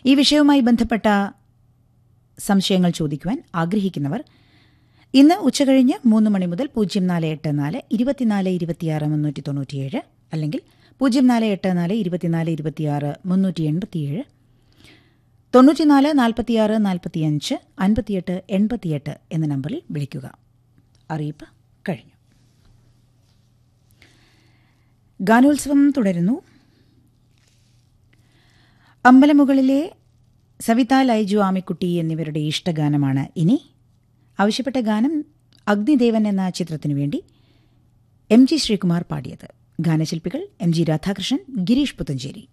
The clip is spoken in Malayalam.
ഈ വിഷയവുമായി ബന്ധപ്പെട്ട സംശയങ്ങൾ ചോദിക്കുവാൻ ആഗ്രഹിക്കുന്നവർ ഇന്ന് ഉച്ചകഴിഞ്ഞ് മൂന്ന് മണി മുതൽ പൂജ്യം നാല് എട്ട് നാല് ഇരുപത്തിനാല് ഇരുപത്തിയാറ് മുന്നൂറ്റി തൊണ്ണൂറ്റിയേഴ് അല്ലെങ്കിൽ പൂജ്യം നാല് എട്ട് നാല് ഇരുപത്തിനാല് ഇരുപത്തിയാറ് മുന്നൂറ്റി എൺപത്തിയേഴ് തൊണ്ണൂറ്റിനാല് നാൽപ്പത്തിയാറ് നാൽപ്പത്തിയഞ്ച് അൻപത്തിയെട്ട് എൺപത്തിയെട്ട് എന്ന നമ്പറിൽ വിളിക്കുക അറിയിപ്പ് കഴിഞ്ഞു ഗാനോത്സവം തുടരുന്നു അമ്പലമുകളിലെ സവിത ലൈജു ആമിക്കുട്ടി എന്നിവരുടെ ഇഷ്ടഗാനമാണ് ഇനി ആവശ്യപ്പെട്ട ഗാനം അഗ്നിദേവൻ എന്ന ചിത്രത്തിനു വേണ്ടി എം ജി ശ്രീകുമാർ പാടിയത് ഗാനശില്പികൾ എം ജി രാധാകൃഷ്ണൻ ഗിരീഷ് പുത്തഞ്ചേരി